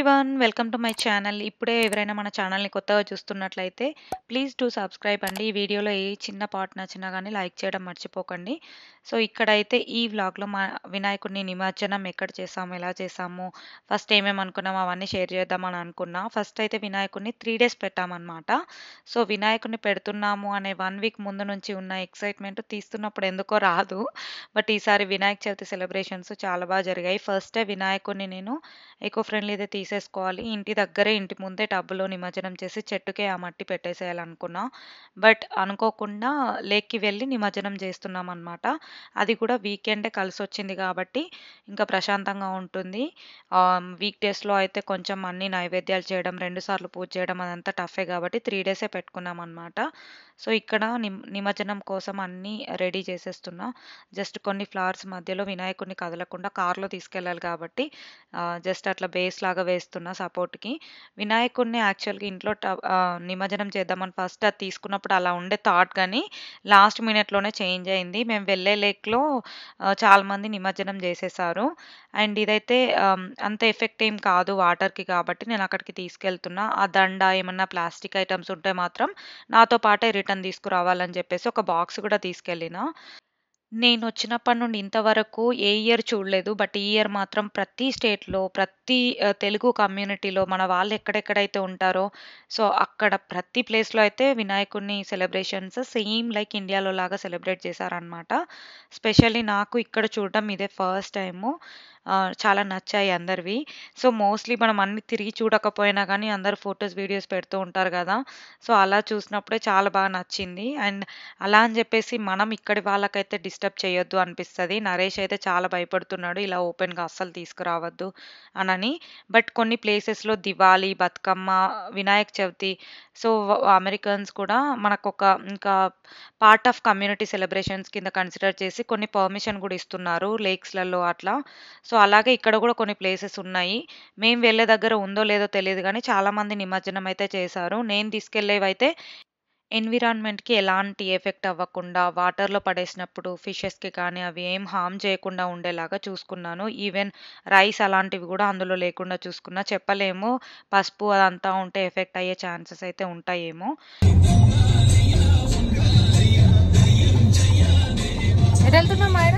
Everyone welcome to my channel. ఇప్పుడే ఎవరైనా మన ఛానల్‌ని కొత్తగా చూస్తున్నట్లయితే ప్లీజ్ డూ సబ్స్క్రైబ్ అండి. ఈ వీడియోలో ఏ చిన్న పార్ట్ నచ్చినా గానీ లైక్ చేయడం మర్చిపోకండి. సో, ఇక్కడైతే ఈ వ్లాగ్‌లో మా వినాయకుడిని నిమజ్జనం ఎక్కడ చేసాము, ఎలా చేసాము, ఫస్ట్ ఏమేమి అనుకున్నామో అవన్నీ షేర్ చేద్దామని అనుకున్నా. ఫస్ట్ అయితే వినాయకుడిని 3 డేస్ పెట్టామనమాట. సో, వినాయకుడిని పెడుతున్నాము అనే 1 వీక్ ముందు నుంచి ఉన్న ఎక్సైట్‌మెంట్ తీస్తున్నప్పుడు ఎందుకో రాదు. బట్ ఈసారి వినాయక చవితి సెలబ్రేషన్స్ చాలా బాగా జరిగాయి. ఫస్టే వినాయకుడిని నేను ఎకో ఫ్రెండ్లీదే తీసేసుకోవాలి. ఇంటి దగ్గరే ఇంటి ముందే టబ్‌లో నిమజ్జనం చేసి చెట్టుకే ఆ మట్టి పెట్టేసేయాలనుకున్నా. బట్ అనుకోకుండా లేక్‌కి వెళ్ళి నిమజ్జనం చేస్తున్నామనమాట. అది కూడా వీకెండే కలిసొచ్చింది కాబట్టి ఇంకా ప్రశాంతంగా ఉంటుంది. ఆహ్, వీక్ డేస్‌లో అయితే కొంచెం అన్ని నైవేద్యాలు చేయడం, 2 సార్లు పూజ చేయడం అదంతా టఫే కాబట్టి 3 డేసే పెట్టుకున్నామనమాట. సో, ఇక్కడ నిమ్ నిమజ్జనం కోసం అన్నీ రెడీ చేసేస్తున్నా. జస్ట్ కొన్ని ఫ్లవర్స్ మధ్యలో వినాయకుడిని కదలకుండా కార్‌లో తీసుకెళ్ళాలి కాబట్టి ఆహ్, జస్ట్ అట్లా బేస్‌లాగా వేస్తున్నా సపోర్ట్‌కి. వినాయకుడిని యాక్చువల్‌గా ఇంట్లో ట ఆహ్, నిమజ్జనం చేద్దామని ఫస్ట్ అది తీసుకున్నప్పుడు అలా ఉండే థాట్ గానీ లాస్ట్ మినిట్‌లోనే చేంజ్ అయింది. మేము వెళ్ళే లేక్‌లో ఆహ్, చాలామంది నిమజ్జనం చేసేసారు. అండ్ ఇదైతే ఆహ్, అంత ఎఫెక్ట్ ఏం కాదు వాటర్‌కి కాబట్టి నేను అక్కడికి తీసుకెళ్తున్నా. ఆ దండ ఏమన్నా ప్లాస్టిక్ ఐటెమ్స్ ఉంటే మాత్రం నాతో పాటే రిటర్న్ తీసుకురావాలని చెప్పేసి ఒక బాక్స్ కూడా తీసుకెళ్ళినా. నేనొచ్చినప్పటి నుండి ఇంతవరకు ఏ ఇయర్ చూడలేదు. బట్ ఈ ఇయర్ మాత్రం ప్రతి స్టేట్‌లో, ప్రతి ఆహ్, తెలుగు కమ్యూనిటీలో మన వాళ్ళు ఎక్కడెక్కడైతే ఉంటారో సో, అక్కడ ప్రతి ప్లేస్‌లో అయితే వినాయకుడిని సెలబ్రేషన్స్ సేమ్ లైక్ ఇండియాలో లాగా సెలబ్రేట్ చేశారనమాట. స్పెషల్లీ నాకు ఇక్కడ చూడడం ఇదే ఫస్ట్ టైము. ఆహ్, చాలా నచ్చాయి అందరివి. సో, మోస్ట్‌లీ మనం అన్నీ తిరిగి చూడకపోయినా గానీ అందరూ ఫోటోస్, వీడియోస్ పెడుతూ ఉంటారు గదా! సో, అలా చూసినప్పుడే చాలా బాగా నచ్చింది. అండ్ అలా అని చెప్పేసి మనం ఇక్కడి వాళ్ళకైతే డిస్టర్బ్ చేయొద్దు అనిపిస్తది. నరేష్ అయితే చాలా భయపడుతున్నాడు. ఇలా ఓపెన్‌గా అస్సలు తీసుకురావద్దు అనని. బట్ కొన్ని ప్లేసెస్‌లో దివాళీ, బతుకమ్మ, వినాయక చవితి సో, అమెరికన్స్ కూడా మనకొక ఇంకా పార్ట్ ఆఫ్ కమ్యూనిటీ సెలబ్రేషన్స్ కింద కన్సిడర్ చేసి కొన్ని పర్మిషన్ కూడా ఇస్తున్నారు లేక్స్‌లలో అట్లా. సో, అలాగే ఇక్కడ కూడా కొన్ని ప్లేసెస్ ఉన్నాయి. మేము వెళ్ళే దగ్గర ఉందో లేదో తెలీదు గానీ చాలామంది నిమజ్జనం అయితే చేశారు. నేను తీసుకెళ్ళేవైతే ఎన్విరాన్మెంట్‌కి ఎలాంటి ఎఫెక్ట్ అవ్వకుండా వాటర్‌లో పడేసినప్పుడు ఫిషెస్‌కి కానీ అవి ఏం హార్మ్ చేయకుండా ఉండేలాగా చూసుకున్నాను. ఈవెన్ రైస్ అలాంటివి కూడా అందులో లేకుండా చూసుకున్నా. చెప్పలేము పసుపు అదంతా ఉంటే ఎఫెక్ట్ అయ్యే ఛాన్సెస్ అయితే ఉంటాయేమో. ఎటెళ్తున్నావు మాయరా?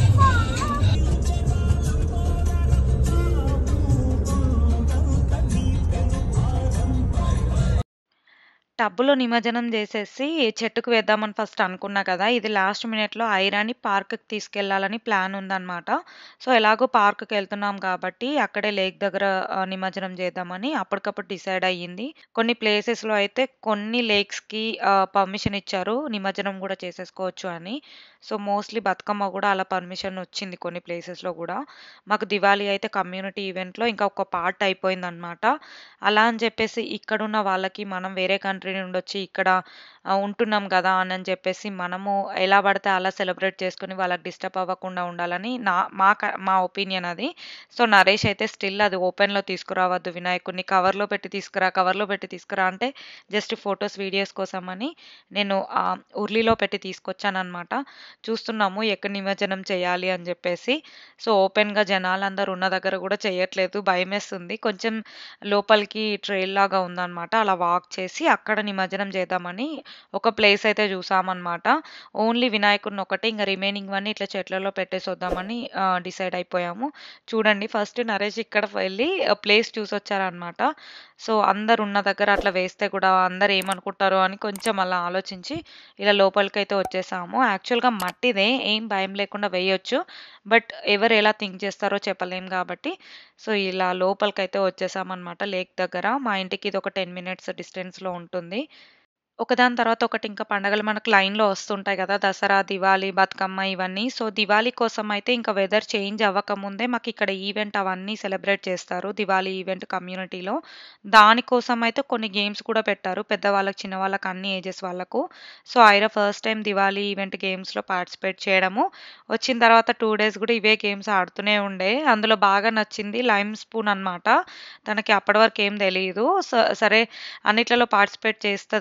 టబ్‌లో నిమజ్జనం చేసేసి చెట్టుకు వేద్దామని ఫస్ట్ అనుకున్నా కదా! ఇది లాస్ట్ మినిట్‌లో ఐరాని పార్క్‌కి తీసుకెళ్ళాలని ప్లాన్ ఉందనమాట. సో, ఎలాగో పార్క్‌కెళ్తున్నాం కాబట్టి అక్కడే లేక్ దగ్గర ఆహ్, నిమజ్జనం చేద్దామని అప్పటికప్పుడు డిసైడ్ అయ్యింది. కొన్ని ప్లేసెస్‌లో అయితే కొన్ని లేక్స్‌కి ఆహ్, పర్మిషన్ ఇచ్చారు. నిమజ్జనం కూడా చేసేసుకోవచ్చు అని. సో, మోస్ట్‌లీ బతుకమ్మ కూడా అలా పర్మిషన్ వచ్చింది కొన్ని ప్లేసెస్‌లో గూడా. మాకు దివాళీ అయితే కమ్యూనిటీ ఈవెంట్‌లో ఇంకా ఒక పార్ట్ అయిపోయిందనమాట. అలా అని చెప్పేసి ఇక్కడున్న వాళ్ళకి మనం వేరే కంట్రీ నుండొచ్చి ఇక్కడ ఆహ్, ఉంటున్నాం గదా! అనని చెప్పేసి మనము ఎలా పడితే అలా సెలబ్రేట్ చేసుకొని వాళ్ళకి డిస్టర్బ్ అవ్వకుండా ఉండాలని నా మా క మా ఒపీనియన్ అది. సో, నరేష్ అయితే స్టిల్ అది ఓపెన్‌లో తీసుకురావద్దు వినాయకుడిని కవర్‌లో పెట్టి తీసుకురా, కవర్‌లో పెట్టి తీసుకురా అంటే జస్ట్ ఫోటోస్, వీడియోస్ కోసమని నేను ఆహ్, ఉర్లీలో పెట్టి తీసుకొచ్చాననమాట. చూస్తున్నాము ఎక్కడ నిమజ్జనం చేయాలి అని చెప్పేసి. సో, ఓపెన్‌గా జనాలందరూ ఉన్న దగ్గర కూడా చేయట్లేదు. భయమేస్తుంది. కొంచెం లోపలికి ట్రైల్ లాగా ఉందనమాట. అలా వాక్ చేసి అక్కడ నిమజ్జనం చేద్దామని ఒక ప్లేస్ అయితే చూసామనమాట. ఓన్లీ వినాయకుడిని ఒకటే ఇంక రిమైనింగ్‌వన్నీ ఇట్లా చెట్లలో పెట్టేసొద్దామని ఆహ్, డిసైడ్ అయిపోయాము. చూడండి ఫస్ట్ నరేష్ ఇక్కడ వెళ్ళి ప్లేస్ చూసొచ్చారనమాట. సో, అందరూ ఉన్న దగ్గర అట్లా వేస్తే కూడా అందరూ ఏమనుకుంటారో అని కొంచెం అలా ఆలోచించి ఇలా లోపలికైతే వచ్చేసాము. యాక్చువల్‌గా మట్టిదే ఏం భయం లేకుండా వేయొచ్చు. బట్ ఎవరు ఎలా థింక్ చేస్తారో చెప్పలేం కాబట్టి సో, ఇలా లోపలికైతే వచ్చేసామనమాట లేక్ దగ్గర. మా ఇంటికి ఇది ఒక 10 మినిట్స్ డిస్టెన్స్‌లో ఉంటుంది. ఒకదాని తర్వాత ఒకటి ఇంకా పండగలు మనకు లైన్‌లో వస్తుంటాయి గదా! దసరా, దివాళీ, బతుకమ్మ ఇవన్నీ. సో, దివాళీ కోసం అయితే ఇంకా వెదర్ చేంజ్ అవ్వకముందే మాకిక్కడ ఈవెంట్ అవన్నీ సెలబ్రేట్ చేస్తారు. దివాళీ ఈవెంట్ కమ్యూనిటీలో. దానికోసం అయితే కొన్ని గేమ్స్ కూడా పెట్టారు. పెద్దవాళ్ళకి, చిన్నవాళ్ళకి అన్ని ఏజెస్ వాళ్ళకు. So, Aira first time Diwali event గేమ్స్‌లో పార్టిసిపేట్ చేయడము. వచ్చిన తర్వాత 2 డేస్ కూడా ఇవే గేమ్స్ ఆడుతూనే ఉండే. అందులో బాగా నచ్చింది లైమ్ స్పూన్ అనమాట. తనకి అప్పటి వరకు ఏం తెలీదు. స సరే అన్నిట్లలో పార్టిసిపేట్ చేస్తది గదా! అని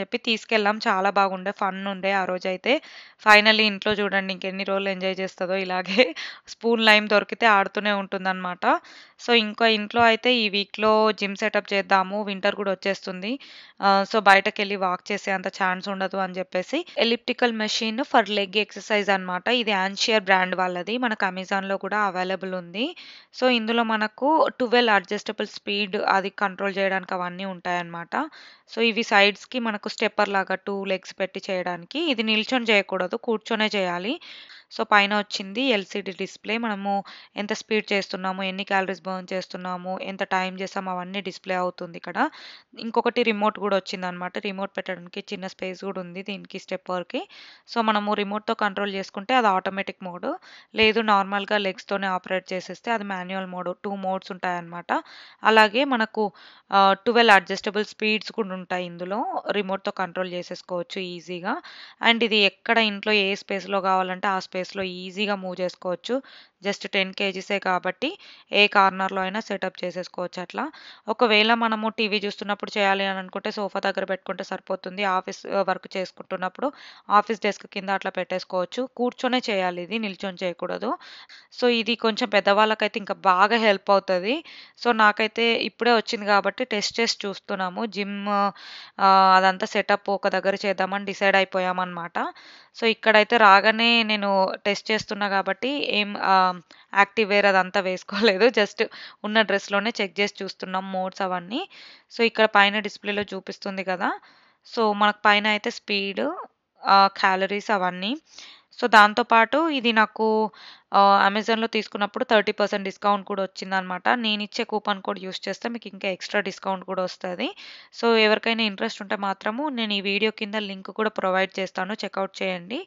చెప్పి తీసుకెళ్ళాం. చాలా బాగుండే. ఫన్ ఉండే ఆ రోజైతే. ఫైనల్లీ ఇంట్లో చూడండి ఇంకెన్ని రోజులు ఎంజాయ్ చేస్తదో ఇలాగే స్పూన్ లైమ్ దొరికితే ఆడుతూనే ఉంటుందనమాట. సో, ఇంకా ఇంట్లో అయితే ఈ వీక్‌లో జిమ్ సెటప్ చేద్దాము. వింటర్ కూడా వచ్చేస్తుంది. ఆహ్, సో, బయటకెళ్ళి వాక్ చేసే అంత ఛాన్స్ ఉండదు అని చెప్పేసి elliptical machine for leg exercise అనమాట. ఇది యాన్షియర్ బ్రాండ్ వాళ్ళది. మనకు అమెజాన్‌లో కూడా అవైలబుల్ ఉంది. సో, ఇందులో మనకు 12 అడ్జస్టబుల్ స్పీడ్ అది కంట్రోల్ చేయడానికి అవన్నీ ఉంటాయన్నమాట. సో, ఇవి సైడ్స్‌కి మనకు స్టెప్పర్ లాగా 2 లెగ్స్ పెట్టి చేయడానికి. ఇది నిల్చొని చేయకూడదు. కూర్చొనే చేయాలి. సో, పైన వచ్చింది ఎల్‌సీడీ డిస్‌ప్లే. మనము ఎంత స్పీడ్ చేస్తున్నాము, ఎన్ని క్యాలరీస్ బర్న్ చేస్తున్నాము, ఎంత టైం చేసాము అవన్నీ డిస్‌ప్లే అవుతుంది ఇక్కడ. ఇంకొకటి రిమోట్ కూడా వచ్చిందనమాట. రిమోట్ పెట్టడానికి చిన్న స్పేస్ కూడా ఉంది దీనికి స్టెప్పర్‌కి. సో, మనము రిమోట్‌తో కంట్రోల్ చేసుకుంటే అది ఆటోమేటిక్ మోడ్. లేదు నార్మల్‌గా లెగ్స్‌తోనే ఆపరేట్ చేసేస్తే అది మాన్యువల్ మోడ్. 2 మోడ్స్ ఉంటాయన్నమాట. అలాగే మనకు ఆహ్, 12 అడ్జస్టబుల్ స్పీడ్స్ కూడా ఉంటాయి ఇందులో. రిమోట్‌తో కంట్రోల్ చేసేసుకోవచ్చు ఈజీగా. అండ్ ఇది ఎక్కడ ఇంట్లో ఏ స్పేస్‌లో కావాలంటే ఆ స్పేస్‌లో ఈజీగా మూవ్ చేసుకోవచ్చు. జస్ట్ 10 కేజీసే కాబట్టి ఏ కార్నర్‌లో అయినా సెటప్ చేసేసుకోవచ్చు అట్లా. ఒకవేళ మనము టీవీ చూస్తున్నప్పుడు చేయాలి అని అనుకుంటే సోఫా దగ్గర పెట్టుకుంటే సరిపోతుంది. ఆఫీస్ వర్క్ చేసుకుంటున్నప్పుడు ఆఫీస్ డెస్క్ కింద అట్లా పెట్టేసుకోవచ్చు. కూర్చొనే చేయాలి ఇది. నిల్చొని చేయకూడదు. సో, ఇది కొంచెం పెద్దవాళ్ళకైతే ఇంకా బాగా హెల్ప్ అవుతది. సో, నాకైతే ఇప్పుడే వచ్చింది కాబట్టి టెస్ట్ చేసి చూస్తున్నాము. జిమ్ ఆహ్, అదంతా సెటప్ ఒక దగ్గర చేద్దామని డిసైడ్ అయిపోయామన్నమాట. సో, ఇక్కడైతే రాగానే నేను టెస్ట్ చేస్తున్నా కాబట్టి ఏం ఆహ్, యాక్టివ్ వేర్ అదంతా వేసుకోలేదు. జస్ట్ ఉన్న డ్రెస్‌లోనే చెక్ చేసి చూస్తున్నాం మోడ్స్ అవన్నీ. సో, ఇక్కడ పైన డిస్‌ప్లేలో చూపిస్తుంది కదా! సో, మనకు పైన అయితే స్పీడ్, ఆహ్, క్యాలరీస్ అవన్నీ. సో, దాంతో పాటు ఇది నాకు ఆహ్, అమెజాన్‌లో తీసుకున్నప్పుడు 30% డిస్కౌంట్ కూడా వచ్చిందనమాట. నేనిచ్చే కూపన్ కోడ్ యూజ్ చేస్తే మీకు ఇంకా ఎక్స్‌ట్రా డిస్కౌంట్ కూడా వస్తది. సో, ఎవరికైనా ఇంట్రెస్ట్ ఉంటే మాత్రము నేను ఈ వీడియో కింద లింక్ కూడా ప్రొవైడ్ చేస్తాను. చెకౌట్ చేయండి.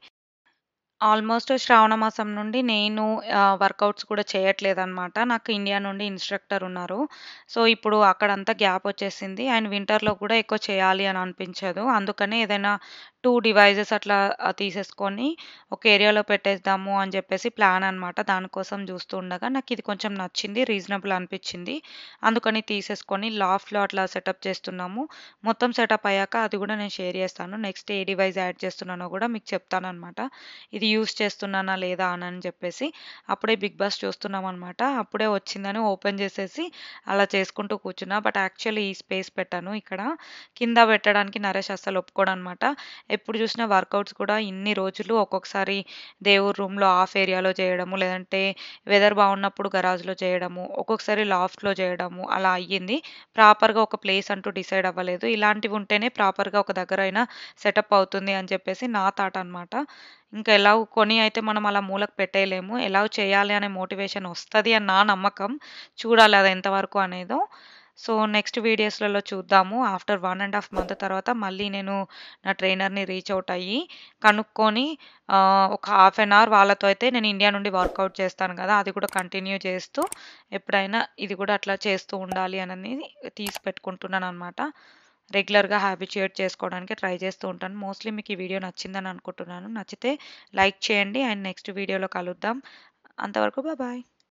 ఆల్మోస్ట్ శ్రావణ మాసం నుండి నేను ఆహ్, వర్కౌట్స్ కూడా చేయట్లేదనమాట. నాకు ఇండియా నుండి ఇన్‌స్ట్రక్టర్ ఉన్నారు. సో, ఇప్పుడు అక్కడంతా గ్యాప్ వచ్చేసింది. అండ్ వింటర్‌లో కూడా ఎక్కువ చేయాలి అని అనిపించదు. అందుకనే ఏదైనా 2 డివైసెస్ అట్లా ఆహ్, తీసేసుకొని ఒక ఏరియాలో పెట్టేద్దాము అని చెప్పేసి ప్లాన్ అనమాట. దానికోసం చూస్తూ ఉండగా నాకిది కొంచెం నచ్చింది. రీజనబుల్ అనిపించింది. అందుకని తీసేసుకొని లాఫ్ట్‌లో అట్లా సెటప్ చేస్తున్నాము. మొత్తం సెటప్ అయ్యాక అది కూడా నేను షేర్ చేస్తాను. నెక్స్ట్ ఏ డివైస్ యాడ్ చేస్తున్నానో కూడా మీకు చెప్తాననమాట. ఇది యూజ్ చేస్తున్నానా లేదా అనని చెప్పేసి. అప్పుడే 'బిగ్ బాస్' చూస్తున్నామనమాట. అప్పుడే వచ్చిందని ఓపెన్ చేసేసి అలా చేసుకుంటూ కూర్చున్నా. బట్ యాక్చువల్లీ ఈ స్పేస్ పెట్టాను ఇక్కడ. కింద పెట్టడానికి నరేష్ అస్సలు ఒప్పుకోడనమాట. ఎప్పుడు చూసినా వర్కౌట్స్ కూడా ఇన్ని రోజులు ఒక్కొక్కసారి దేవుడి రూమ్‌లో హాఫ్ ఏరియాలో చేయడము, లేదంటే వెదర్ బాగున్నప్పుడు గరాజ్‌లో చేయడము, ఒక్కొక్కసారి లాఫ్ట్‌లో చేయడము అలా అయ్యింది. ప్రాపర్‌గా ఒక ప్లేస్ అంటూ డిసైడ్ అవ్వలేదు. ఇలాంటివి ఉంటేనే ప్రాపర్‌గా ఒక దగ్గర అయినా సెటప్ అవుతుంది అని చెప్పేసి నా థాట్ అనమాట. ఇంకా ఎలాగో కొని అయితే మనం అలా మూలకు పెట్టేయలేము. ఎలాగో చేయాలి అనే మోటివేషన్ వస్తది అని నా నమ్మకం. చూడాలి అది ఎంతవరకు అనేదో. సో, నెక్స్ట్ వీడియోస్‌లలో చూద్దాము. ఆఫ్టర్ 1 ½ మంత్ తర్వాత మళ్ళీ నేను నా ట్రైనర్‌ని రీచ్ ఔట్ అయ్యి కనుక్కొని ఆహ్, ఒక హాఫ్ ఎన్ అవర్ వాళ్ళతో అయితే నేను ఇండియా నుండి వర్కౌట్ చేస్తాను కదా! అది కూడా కంటిన్యూ చేస్తూ ఎప్పుడైనా ఇది కూడా అట్లా చేస్తూ ఉండాలి అనని తీసి పెట్టుకుంటున్నాననమాట. రెగ్యులర్‌గా హ్యాబిచ్యుయేట్ చేసుకోవడానికి ట్రై చేస్తూ ఉంటాను. మోస్ట్‌లీ మీకు ఈ వీడియో నచ్చిందని అనుకుంటున్నాను. నచ్చితే లైక్ చేయండి. అండ్ నెక్స్ట్ వీడియోలో కలుద్దాం. అంతవరకు బాయ్ బాయ్.